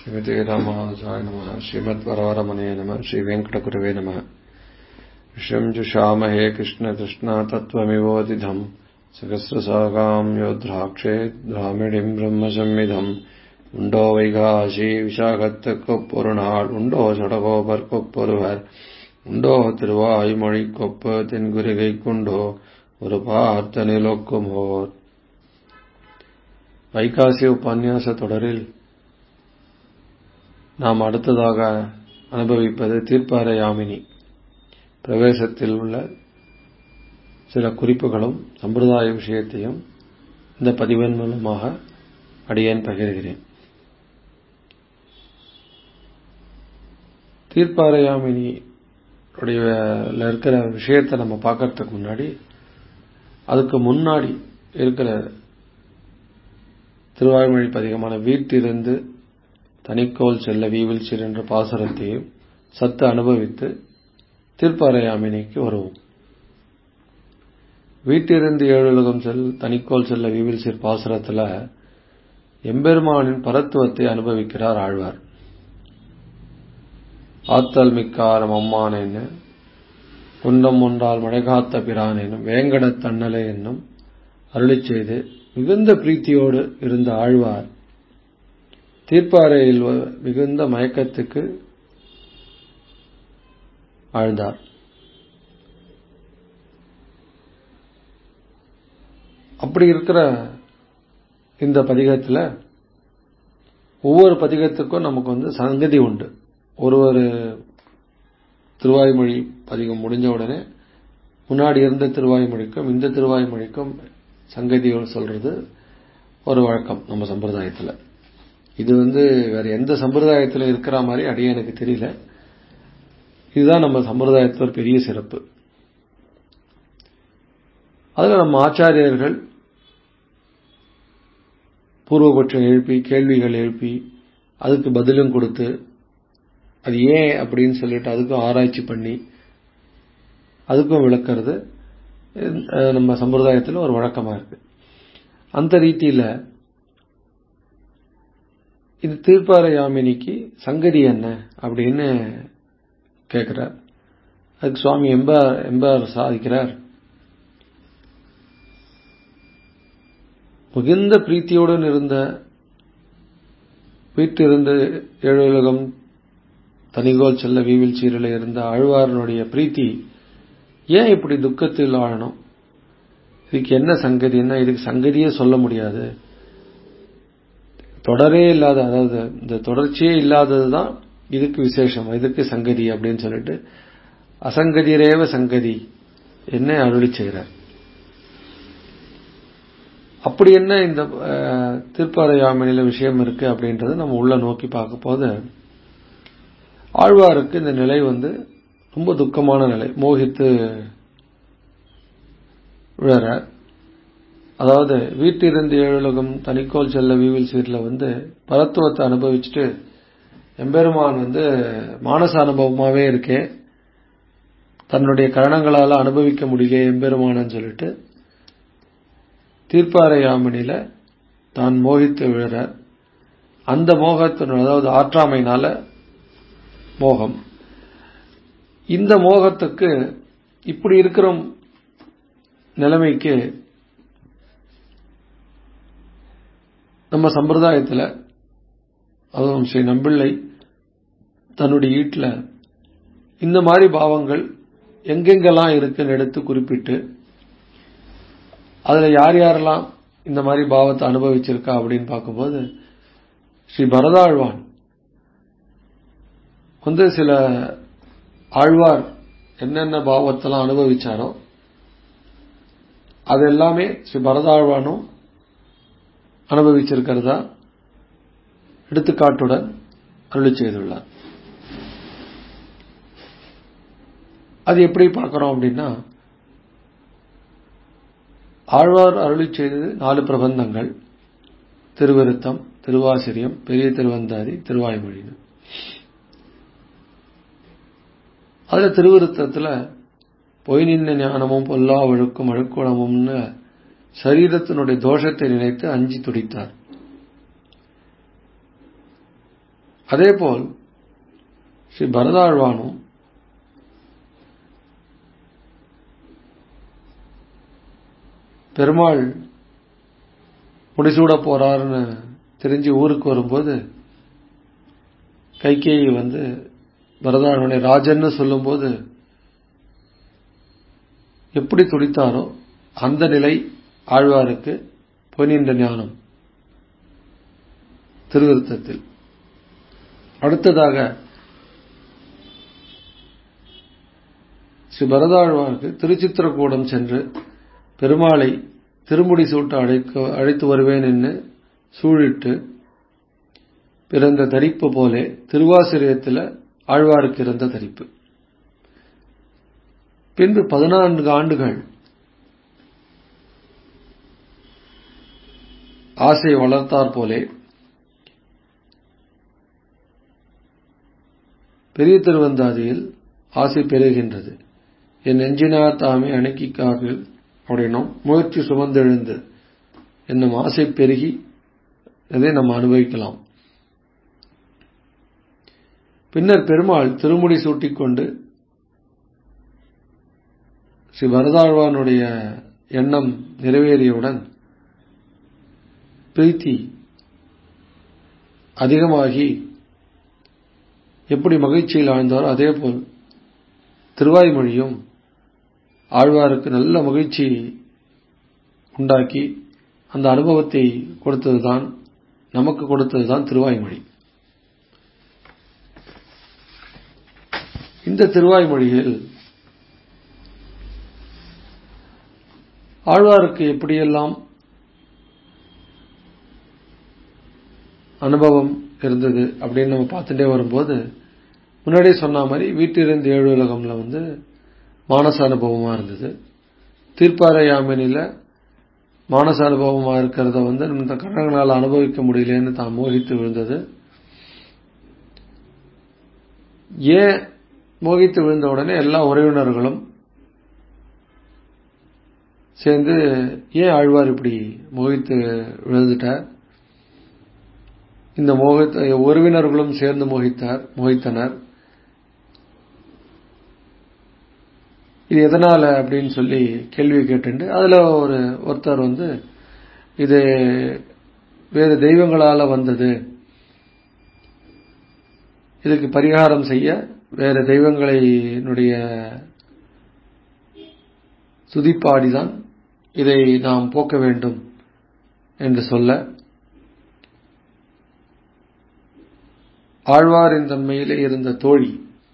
ஸ்ரீமதே ராமானுஜாய நம ஸ்ரீமத்வரவரமணே நம ஸ்ரீவேங்கடகுரவே நம விஷம் ஜுஷாமஹே கிருஷ்ண கிருஷ்ணா தத்துவமிவோதிதம் சகசிரசாகாம் யோத்ராட்சே பிராமிணிம் பிரம்ம சம்மிதம் உண்டோ வைகாசி விசாகத்துக்குப்பொரு நாள் உண்டோ சடகோபர்க்கொப்பொருவர் உண்டோ திருவாய்மொழி கொப்பு தென்குருகை கொண்டோ ஒரு பார்த்த நிலோக்குமோர் வைகாசி உபன்யாச தொடரில் நாம் அடுத்ததாக அனுபவிப்பது தீர்ப்பார யாமினி பிரவேசத்தில் உள்ள சில குறிப்புகளும் சம்பிரதாய விஷயத்தையும் இந்த பதிவின் மூலமாக அடியேன் பகிர்கிறேன் தீர்ப்பாரையாமினி உடைய இருக்கிற விஷயத்தை நம்ம பார்க்கறதுக்கு முன்னாடி அதுக்கு முன்னாடி இருக்கிற திருவாய்மொழி பதிகமான வீட்டிலிருந்து தனிக்கோல் செல்ல வீவில் என்ற பாசுரத்தையும் சத்து அனுபவித்து தீர்ப்பாரையாமினிக்கு வருவோம் வீட்டிலிருந்து ஏழுலகம் செல் தனிக்கோல் செல்ல வீவில் சீர் பாசுரத்தில் எம்பெருமானின் பரத்துவத்தை அனுபவிக்கிறார் ஆழ்வார் ஆத்தல் மிக்காரம் அம்மானேன்னு குண்டம் ஒன்றால் மழைகாத்த பிரான் என்னும் வேங்கட தன்னலை என்னும் அருளி செய்து மிகுந்த பிரீத்தியோடு இருந்த ஆழ்வார் தீர்ப்பாறையில் மிகுந்த மயக்கத்துக்கு ஆழ்ந்தார் அப்படி இருக்கிற இந்த பதிகத்தில் ஒவ்வொரு பதிகத்துக்கும் நமக்கு வந்து சங்கதி உண்டு ஒரு ஒரு திருவாய்மொழி பதிகம் முடிஞ்ச உடனே முன்னாடி இருந்த திருவாய்மொழிக்கும் இந்த திருவாய்மொழிக்கும் சங்கதியோடு சொல்றது ஒரு வழக்கம் நம்ம சம்பிரதாயத்தில் இது வந்து வேற எந்த சம்பிரதாயத்தில் இருக்கிற மாதிரி அடைய எனக்கு தெரியல இதுதான் நம்ம சம்பிரதாயத்தில் ஒரு பெரிய சிறப்பு அதில் நம்ம ஆச்சாரியர்கள் பூர்வபட்சம் எழுப்பி கேள்விகள் எழுப்பி அதுக்கு பதிலும் கொடுத்து அது ஏன் அப்படின்னு சொல்லிட்டு அதுக்கும் ஆராய்ச்சி பண்ணி அதுக்கும் விளக்கிறது நம்ம சம்பிரதாயத்தில் ஒரு வழக்கமாக இருக்கு அந்த ரீதியில் இது தீர்ப்பார யாமினிக்கு சங்கதி என்ன அப்படின்னு கேட்கிறார் அதுக்கு சுவாமி எம்பார் எம்பார் சாதிக்கிறார் மிகுந்த பிரீத்தியுடன் இருந்த வீட்டிலிருந்து ஏழு உலகம் தனிகோல் செல்ல வீவில் சீரில் இருந்த ஆழ்வாரனுடைய பிரீத்தி ஏன் இப்படி துக்கத்தில் ஆழணும் இதுக்கு என்ன சங்கதின்னா இதுக்கு சங்கதியே சொல்ல முடியாது தொடரே இல்லாத அதாவது இந்த தொடர்ச்சியே இல்லாதது தான் இதுக்கு விசேஷம் இதுக்கு சங்கதி அப்படின்னு சொல்லிட்டு அசங்கதிரேவ சங்கதி என்ன அருளி செய்கிறார் அப்படி என்ன இந்த திருப்பாறையாமனில விஷயம் இருக்கு அப்படின்றத நம்ம உள்ள நோக்கி பார்க்க போது ஆழ்வாருக்கு இந்த நிலை வந்து ரொம்ப துக்கமான நிலை மோகித்து விழற அதாவது வீட்டிலிருந்து ஏழுலகம் தனிக்கோல் செல்ல வீவில் சீரில் வந்து பரத்துவத்தை அனுபவிச்சுட்டு எம்பெருமான் வந்து மானச அனுபவமாகவே இருக்கே தன்னுடைய கரணங்களால் அனுபவிக்க முடியல எம்பெருமானன்னு சொல்லிட்டு தீர்ப்பாறை யாமினில தான் மோகித்து விழுற அந்த மோகத்தின் அதாவது ஆற்றாமையினால மோகம் இந்த மோகத்துக்கு இப்படி இருக்கிற நிலைமைக்கு நம்ம சம்பிரதாயத்தில் அதுவும் ஸ்ரீ நம்பிள்ளை தன்னுடைய வீட்டில் இந்த மாதிரி பாவங்கள் எங்கெங்கெல்லாம் இருக்குன்னு எடுத்து குறிப்பிட்டு அதில் யார் யாரெல்லாம் இந்த மாதிரி பாவத்தை அனுபவிச்சிருக்கா அப்படின்னு பார்க்கும்போது ஸ்ரீ பரதாழ்வான் வந்து சில ஆழ்வார் என்னென்ன பாவத்தெல்லாம் அனுபவிச்சாரோ அது எல்லாமே ஸ்ரீ பரதாழ்வானும் அனுபவிச்சிருக்கிறதா எடுத்துக்காட்டுடன் அருளி செய்துள்ளார் அது எப்படி பார்க்கிறோம் அப்படின்னா ஆழ்வார் அருளி செய்தது நாலு பிரபந்தங்கள் திருவிருத்தம் திருவாசிரியம் பெரிய திருவந்தாதி திருவாய்மொழின்னு அதுல திருவிருத்தத்துல பொய் நின்ன ஞானமும் பொல்லா ஒழுக்கும் அழுக்குணமும்னு சரீரத்தினுடைய தோஷத்தை நினைத்து அஞ்சி துடித்தார் அதேபோல் ஸ்ரீ பரதாழ்வானும் பெருமாள் முடிசூட போறாருன்னு தெரிஞ்சு ஊருக்கு வரும்போது கைகேயி வந்து பரதாழ்வனை ராஜன்னு சொல்லும்போது எப்படி துடித்தாரோ அந்த நிலை ஆழ்வாருக்கு பொன்னின்ற ஞானம் திருவிருத்தத்தில் அடுத்ததாக ஸ்ரீ பரதாழ்வாருக்கு திருச்சித்திரக்கூடம் சென்று பெருமாளை திருமுடி சூட்ட அழைக்க அழைத்து வருவேன் என்று சூழிட்டு பிறந்த தரிப்பு போலே திருவாசிரியத்தில் ஆழ்வாருக்கு இருந்த தரிப்பு பின்பு பதினான்கு ஆண்டுகள் ஆசை வளர்த்தார் போலே பெரிய திருவந்தாதியில் ஆசை பெருகின்றது என் நெஞ்சினார் தாமே அணுக்கிக்காக அப்படின்னும் முயற்சி சுமந்தெழுந்து என்னும் ஆசை பெருகி அதை நம்ம அனுபவிக்கலாம் பின்னர் பெருமாள் திருமுடி சூட்டிக்கொண்டு ஸ்ரீ வரதாழ்வானுடைய எண்ணம் நிறைவேறியவுடன் பிரீத்தி அதிகமாகி எப்படி மகிழ்ச்சியில் ஆழ்ந்தாரோ அதேபோல் திருவாய்மொழியும் ஆழ்வாருக்கு நல்ல மகிழ்ச்சி உண்டாக்கி அந்த அனுபவத்தை கொடுத்ததுதான் நமக்கு கொடுத்ததுதான் திருவாய்மொழி இந்த திருவாய்மொழியில் ஆழ்வாருக்கு எப்படியெல்லாம் அனுபவம் இருந்தது அப்படின்னு நம்ம பார்த்துட்டே வரும்போது முன்னாடி சொன்ன மாதிரி வீட்டிலிருந்து ஏழு உலகம்ல வந்து மானச அனுபவமா இருந்தது தீர்ப்பாறை யாமினில மானச அனுபவமா இருக்கிறத வந்து இந்த கரணங்களால் அனுபவிக்க முடியலன்னு தான் மோகித்து விழுந்தது ஏன் மோகித்து விழுந்த உடனே எல்லா உறவினர்களும் சேர்ந்து ஏன் ஆழ்வார் இப்படி மோகித்து விழுந்துட்டார் இந்த மோகத்தை உறவினர்களும் சேர்ந்து மோகித்தார் மோகித்தனர் இது எதனால அப்படின்னு சொல்லி கேள்வி கேட்டு அதுல ஒரு ஒருத்தர் வந்து இது வேறு தெய்வங்களால வந்தது இதுக்கு பரிகாரம் செய்ய வேற தெய்வங்களினுடைய துதிப்பாடிதான் இதை நாம் போக்க வேண்டும் என்று சொல்ல ஆழ்வாரின் தன்மையிலே இருந்த தோழி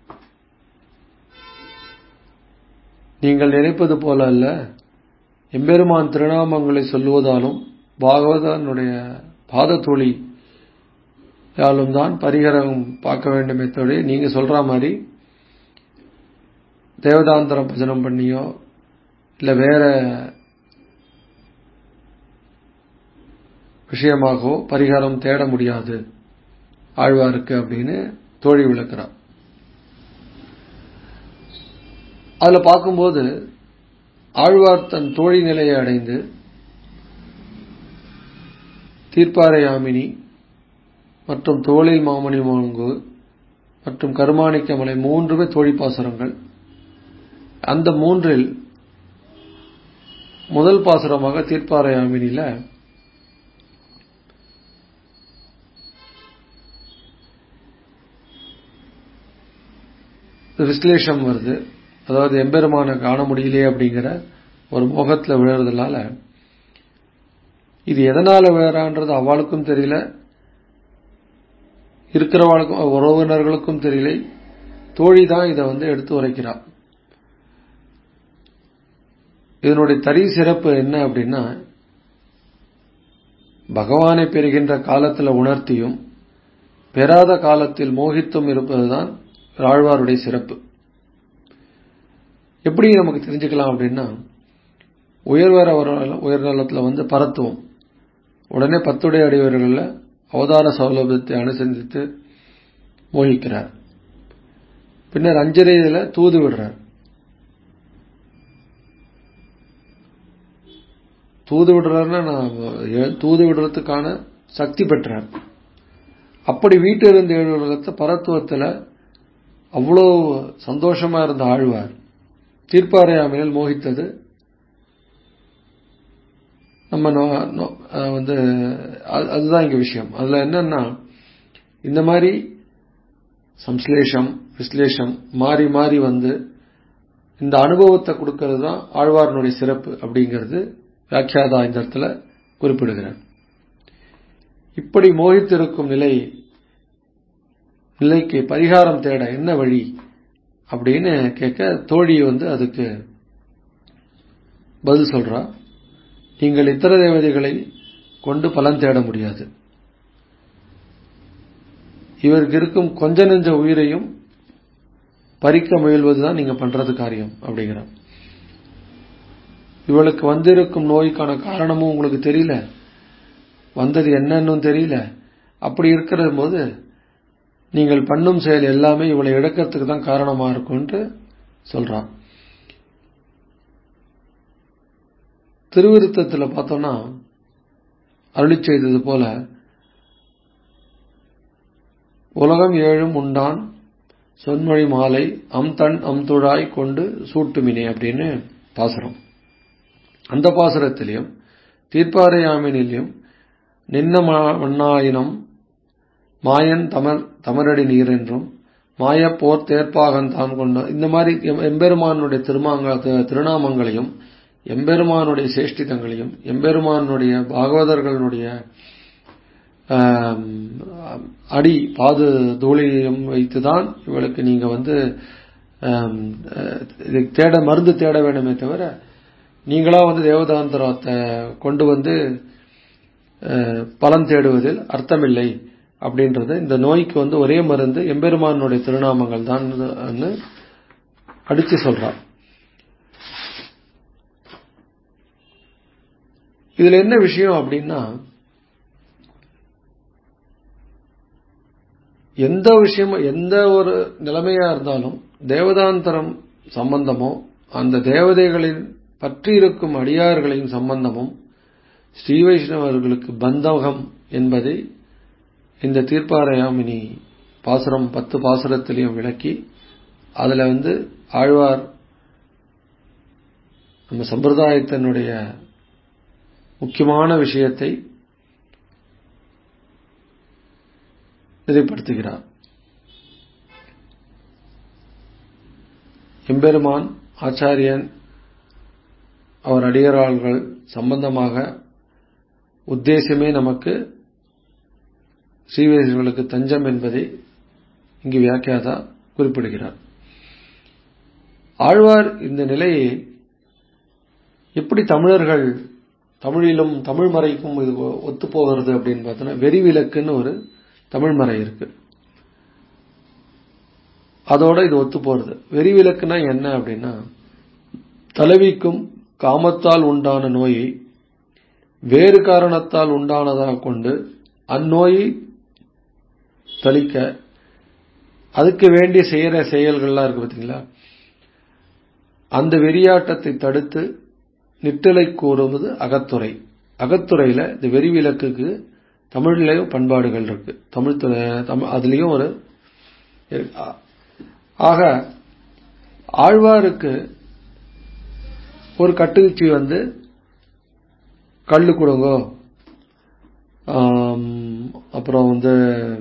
நீங்கள் நினைப்பது போல அல்ல எம்பெருமான் திருநாமங்களை சொல்லுவதாலும் பாகவதனுடைய பாதத்தொழி யாலும் தான் பரிகாரம் பார்க்க வேண்டுமே தோழி நீங்க சொல்ற மாதிரி தேவதாந்திரம் பஜனம் பண்ணியோ இல்ல வேற விஷயமாகவோ பரிகாரம் தேட முடியாது ஆழ்வாருக்கு அப்படின்னு தோழி விளக்குறார் அதுல பார்க்கும்போது ஆழ்வார் தன் தோழி நிலையை அடைந்து தீர்ப்பாறை யாமினி மற்றும் தோளில் மாமணி மாங்கு மற்றும் கருமாணிக்கமலை மூன்றுமே தோழி பாசுரங்கள் அந்த மூன்றில் முதல் பாசுரமாக தீர்ப்பாறை யாமினில விஸ்லேஷம் வருது அதாவது எம்பெருமான காண முடியலையே அப்படிங்கிற ஒரு மோகத்தில் விழுறதுனால இது எதனால விழறான்றது அவளுக்கும் தெரியல இருக்கிறவளுக்கும் உறவினர்களுக்கும் தெரியல தோழி தான் இதை வந்து எடுத்து உரைக்கிறார் இதனுடைய தனி சிறப்பு என்ன அப்படின்னா பகவானை பெறுகின்ற காலத்தில் உணர்த்தியும் பெறாத காலத்தில் மோகித்தும் இருப்பதுதான் ஆழ்வாருடைய சிறப்பு எப்படி நமக்கு தெரிஞ்சுக்கலாம் அப்படின்னா உயர்வர உயர்நலத்தில் வந்து பரத்துவம் உடனே பத்துடைய அடிவர்களில் அவதார சௌலபத்தை அனுசந்தித்து மோகிக்கிறார் பின்னர் அஞ்சலியில தூது விடுறார் தூது விடுறாருன்னா நான் தூது விடுறதுக்கான சக்தி பெற்றார் அப்படி வீட்டு இருந்த ஏழு உலகத்தை பரத்துவத்தில் அவ்வளோ சந்தோஷமா இருந்த ஆழ்வார் தீர்ப்பாறையாமையில் மோகித்தது நம்ம வந்து அதுதான் இங்க விஷயம் அதுல என்னன்னா இந்த மாதிரி சம்ஸ்லேஷம் விஸ்லேஷம் மாறி மாறி வந்து இந்த அனுபவத்தை கொடுக்கறது தான் ஆழ்வாரனுடைய சிறப்பு அப்படிங்கிறது வியாக்கியாதா இந்த இடத்துல குறிப்பிடுகிறார் இப்படி மோகித்திருக்கும் நிலை நிலைக்கு பரிகாரம் தேட என்ன வழி அப்படின்னு கேட்க தோழி வந்து அதுக்கு பதில் சொல்றா நீங்கள் இத்தர தேவதைகளை கொண்டு பலன் தேட முடியாது இவருக்கு இருக்கும் கொஞ்ச நெஞ்ச உயிரையும் பறிக்க முயல்வதுதான் நீங்க பண்றது காரியம் அப்படிங்கிறார் இவளுக்கு வந்திருக்கும் நோய்க்கான காரணமும் உங்களுக்கு தெரியல வந்தது என்னன்னு தெரியல அப்படி இருக்கிற போது நீங்கள் பண்ணும் செயல் எல்லாமே இவளை இழக்கிறதுக்கு தான் காரணமா இருக்கும்ட்டு சொல்றான் திருவிருத்தத்தில் பார்த்தோம்னா அருளி செய்தது போல உலகம் ஏழும் உண்டான் சொன்மொழி மாலை அம் தன் அம் துழாய் கொண்டு சூட்டுமினே அப்படின்னு பாசுரம் அந்த பாசுரத்திலையும் தீர்ப்பாரையாமினிலையும் நின்ன மண்ணாயினம் மாயன் தமர் தமரடி நீர் என்றும் மாயப்போர் தேர்ப்பாகன் தான் கொண்ட இந்த மாதிரி எம்பெருமானுடைய திருமாங்க திருநாமங்களையும் எம்பெருமானுடைய சேஷ்டிதங்களையும் எம்பெருமானுடைய பாகவதர்களுடைய அடி பாது தூளியையும் வைத்துதான் இவளுக்கு நீங்க வந்து தேட மருந்து தேட வேண்டுமே தவிர நீங்களா வந்து தேவதாந்தரத்தை கொண்டு வந்து பலன் தேடுவதில் அர்த்தமில்லை அப்படின்றது இந்த நோய்க்கு வந்து ஒரே மருந்து எம்பெருமானுடைய திருநாமங்கள் தான் அடிச்சு சொல்றான் இதுல என்ன விஷயம் அப்படின்னா எந்த விஷயமும் எந்த ஒரு நிலைமையா இருந்தாலும் தேவதாந்தரம் சம்பந்தமோ அந்த தேவதைகளின் பற்றி இருக்கும் அடியார்களின் சம்பந்தமும் ஸ்ரீ வைஷ்ணவர்களுக்கு பந்தகம் என்பதை இந்த தீர்ப்பாரையாமினி பாசுரம் பத்து பாசுரத்திலையும் விளக்கி அதுல வந்து ஆழ்வார் நம்ம சம்பிரதாயத்தினுடைய முக்கியமான விஷயத்தை நிலைப்படுத்துகிறார் எம்பெருமான் ஆச்சாரியன் அவர் அடியராள்கள் சம்பந்தமாக உத்தேசமே நமக்கு ஸ்ரீவேசர்களுக்கு தஞ்சம் என்பதை இங்கு வியாக்கியாதா குறிப்பிடுகிறார் ஆழ்வார் இந்த நிலையை எப்படி தமிழர்கள் தமிழிலும் தமிழ் மறைக்கும் இது ஒத்து போகிறது அப்படின்னு பார்த்தோன்னா வெறி விளக்குன்னு ஒரு தமிழ் மறை இருக்கு அதோட இது ஒத்து போறது வெறி விளக்குனா என்ன அப்படின்னா தலைவிக்கும் காமத்தால் உண்டான நோயை வேறு காரணத்தால் உண்டானதாக கொண்டு அந்நோயை தளிக்க அதுக்கு வேண்டிய செய்யற செயல்கள்லாம் இருக்கு பார்த்தீங்களா அந்த வெறியாட்டத்தை தடுத்து நிட்டலை கூறுவது அகத்துறை அகத்துறையில இந்த வெறி விளக்குக்கு தமிழ்லயும் பண்பாடுகள் இருக்கு தமிழ் தமிழ் அதுலயும் ஒரு ஆக ஆழ்வாருக்கு ஒரு கட்டுச்சி வந்து கல்லு கொடுங்கோ அப்புறம் வந்து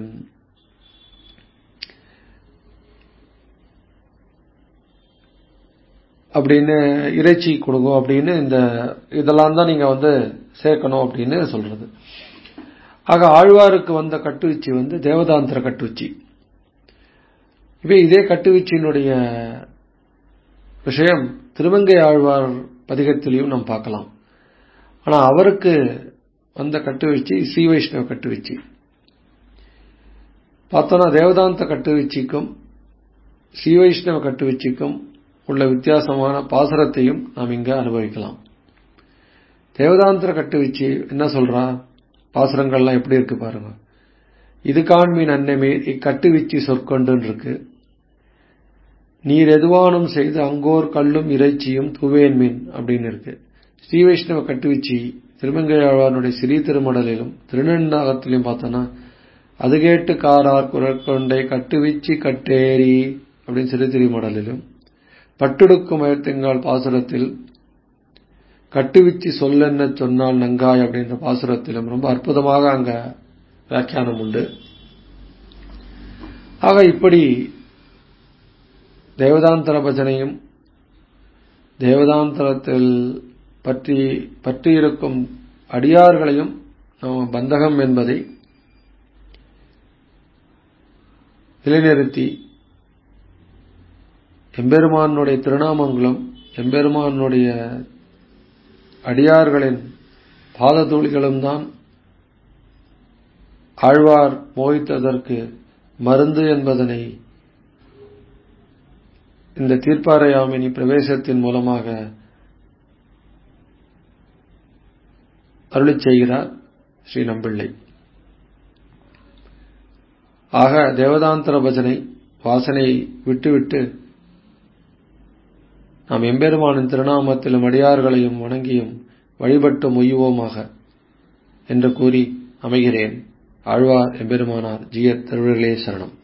அப்படின்னு இறைச்சி கொடுங்க அப்படின்னு இந்த இதெல்லாம் தான் நீங்க வந்து சேர்க்கணும் அப்படின்னு சொல்றது ஆக ஆழ்வாருக்கு வந்த கட்டுவீச்சி வந்து தேவதாந்திர கட்டுவீச்சி இவை இதே கட்டுவீச்சியினுடைய விஷயம் திருமங்கை ஆழ்வார் பதிகத்திலையும் நாம் பார்க்கலாம் ஆனா அவருக்கு வந்த கட்டுவீழ்ச்சி ஸ்ரீ வைஷ்ணவ கட்டுவீழ்ச்சி பார்த்தோன்னா தேவதாந்த கட்டுவீழ்ச்சிக்கும் ஸ்ரீ வைஷ்ணவ கட்டுவீழ்ச்சிக்கும் உள்ள வித்தியாசமான பாசுரத்தையும் நாம் இங்க அனுபவிக்கலாம் தேவதாந்திர கட்டுவீழ்ச்சி என்ன சொல்றா பாசுரங்கள்லாம் எப்படி இருக்கு பாருங்க இது காண்மீன் அன்னமே இக்கட்டுவீச்சி சொற்கொண்டுன்னு இருக்கு நீர் எதுவானும் செய்து அங்கோர் கல்லும் இறைச்சியும் தூவேன் மீன் அப்படின்னு இருக்கு ஸ்ரீ வைஷ்ணவ கட்டுவீச்சி திருமங்கையாழ்வானுடைய சிறீ திருமடலிலும் திருநெண்டாகத்திலையும் பார்த்தோன்னா அது கேட்டு காரார் குரற்கொண்டை கட்டுவிச்சி கட்டேரி அப்படின்னு சிறு திருமடலிலும் பட்டுடுக்கும் திங்கள் பாசுரத்தில் கட்டுவிச்சி சொல்லென்ன சொன்னால் நங்காய் அப்படின்ற பாசுரத்திலும் ரொம்ப அற்புதமாக அங்க வியாக்கியானம் உண்டு ஆக இப்படி தேவதாந்தர பஜனையும் தேவதாந்தரத்தில் பற்றி பற்றியிருக்கும் அடியார்களையும் நம்ம பந்தகம் என்பதை நிலைநிறுத்தி எம்பெருமானுடைய திருநாமங்களும் எம்பெருமானுடைய அடியார்களின் பாததூளிகளும் தான் ஆழ்வார் மோகித்ததற்கு மருந்து என்பதனை இந்த தீர்ப்பாரையாமினி பிரவேசத்தின் மூலமாக அருளிச் செய்கிறார் ஸ்ரீ நம்பிள்ளை ஆக தேவதாந்தர பஜனை வாசனை விட்டுவிட்டு நாம் எம்பெருமானின் திருநாமத்திலும் அடியார்களையும் வணங்கியும் வழிபட்டு மொய்யுவோமாக என்று கூறி அமைகிறேன் ஆழ்வார் எம்பெருமானார் ஜிய திருவிழே சரணம்